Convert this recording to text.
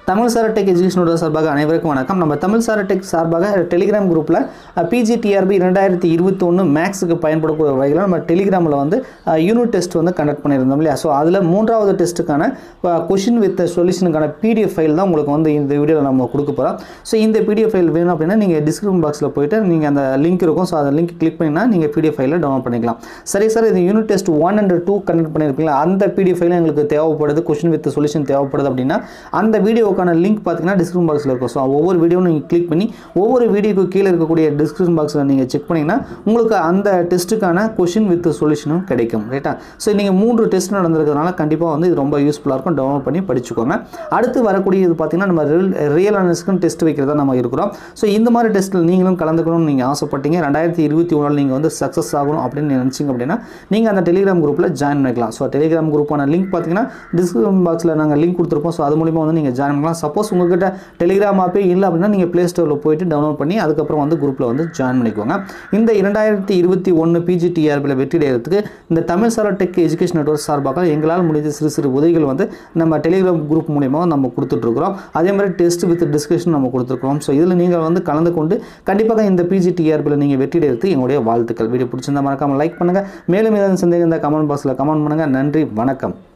தமிழ் சார டெக் எஜுகேஷனோட சார்பாக அனைவருக்கும் வணக்கம் நம்ம தமிழ் சார டெக் சார்பாக டெலிகிராம் குரூப்பில் பிஜிடிஆர்பி ரெண்டாயிரத்தி இருபத்தி ஒன்று மேக்ஸுக்கு பயன்படக்கூடிய வகையில் நம்ம டெலிகிராமில் வந்து யூனிட் டெஸ்ட் வந்து கண்டக்ட் பண்ணியிருந்தோம் இல்லையா ஸோ அதில் மூன்றாவது டெஸ்ட்டுக்கான கொஷின் வித் சொல்யூஷனுக்கான பிடிஎஃப் ஃபைல் தான் உங்களுக்கு வந்து இந்த வீடியோவில் நம்ம கொடுக்க போகிறோம் ஸோ இந்த பிடிஎஃப் ஃபைல் வேணும் அப்படின்னா நீங்கள் டிஸ்கிரிப்ஷன் பாக்ஸில் போயிட்டு நீங்கள் அந்த லிங்க் இருக்கும் ஸோ அந்த லிங்க் கிளிக் பண்ணினா நீங்கள் பிடிஎஃப் ஃபைலில் டவுன்லோட் பண்ணிக்கலாம் சரி சார் இது unit test one and two conduct பண்ணியிருப்பீங்களா அந்த பிடிஎஃப் ஃபைல் எங்களுக்கு தேவைப்படுது கொஷின் வித் சொல்யூஷன் தேவைப்படுது அப்படின்னா அந்த வீடியோக்கான லிங்க் பார்த்தீங்கன்னா டிஸ்கிரிப்ஷன் பாக்ஸில் இருக்கும் ஸோ ஒவ்வொரு வீடியோவும் நீங்கள் கிளிக் பண்ணி ஒவ்வொரு வீடியோக்கு கீழே இருக்கக்கூடிய டிஸ்கிரிப்ஷன் பாக்ஸில் நீங்கள் செக் பண்ணிங்கன்னா உங்களுக்கு அந்த டெஸ்ட்டுக்கான கொஷின் வித் சொல்யூஷனும் கிடைக்கும் ரைட்டா ஸோ நீங்கள் மூன்று டெஸ்ட் நடந்திருக்கிறதுனால கண்டிப்பாக வந்து இது ரொம்ப யூஸ்ஃபுல்லாக இருக்கும் டவுன்லோட் பண்ணி படிச்சுக்கோங்க அடுத்து வரக்கூடிய இது பார்த்தீங்கன்னா நம்ம ரியல் அனலிஸ்க்கும் டெஸ்ட் வைக்கிறதா நம்ம இருக்கிறோம் ஸோ இந்த மாதிரி டெஸ்ட்டில் நீங்களும் கலந்துக்கணும்னு நீங்கள் ஆசைப்பட்டீங்க ரெண்டாயிரத்தி இருபத்தி ஒன்றில் நீங்கள் வந்து சக்ஸஸ் ஆகணும் அப்படின்னு நினச்சிங்க அப்படின்னா நீங்கள் அந்த டெலிகிராம் குரூப்பில் ஜாயின் பண்ணிக்கலாம் ஸோ டெலிகிராம் குரூப்பான லிங்க் பார்த்தீங்கன்னா டிஸ்கிரிப்ஷன் பாக்ஸில் நாங்கள் லிங்க் கொடுத்துருப்போம் ஸோ அது மூலிமா வந்து நீங்கள் ஜாயின் பண்ணலாம் சப்போஸ் உங்ககிட்ட டெலிகிராம் ஆப்பே இல்லை அப்படின்னா நீங்கள் ப்ளே ஸ்டோரில் போயிட்டு டவுன்லோட் பண்ணி அதுக்கப்புறம் வந்து குரூப்பில் வந்து ஜாயின் பண்ணிக்கோங்க இந்த இரண்டாயிரத்தி இருபத்தி ஒன்று பிஜிடிஆர்பியில் வெற்றி அடைகிறதுக்கு இந்த தமிழ் சார டெக் எஜுகேஷன் நெட்வொர்க் சார்பாக எங்களால் முடிஞ்ச சிறு சிறு உதவிகள் வந்து நம்ம டெலிகிராம் குரூப் மூலிமா நம்ம கொடுத்துட்ருக்குறோம் அதே மாதிரி டெஸ்ட் வித் டிஸ்கஷன் நம்ம கொடுத்துருக்கோம் ஸோ இதில் நீங்கள் வந்து கலந்து கொண்டு கண்டிப்பாக இந்த பிஜிடிஆர்பியில் நீங்கள் வெற்றி அடைகிறதுக்கு எங்களுடைய வாழ்த்துக்கள் வீடியோ பிடிச்சிருந்தா மறக்காமல் லைக் பண்ணுங்கள் மேலும் ஏதாவது சந்தேகம் இருந்தால் கமெண்ட் பாக்ஸில் கமெண்ட் பண்ணுங்கள் நன்றி வணக்கம்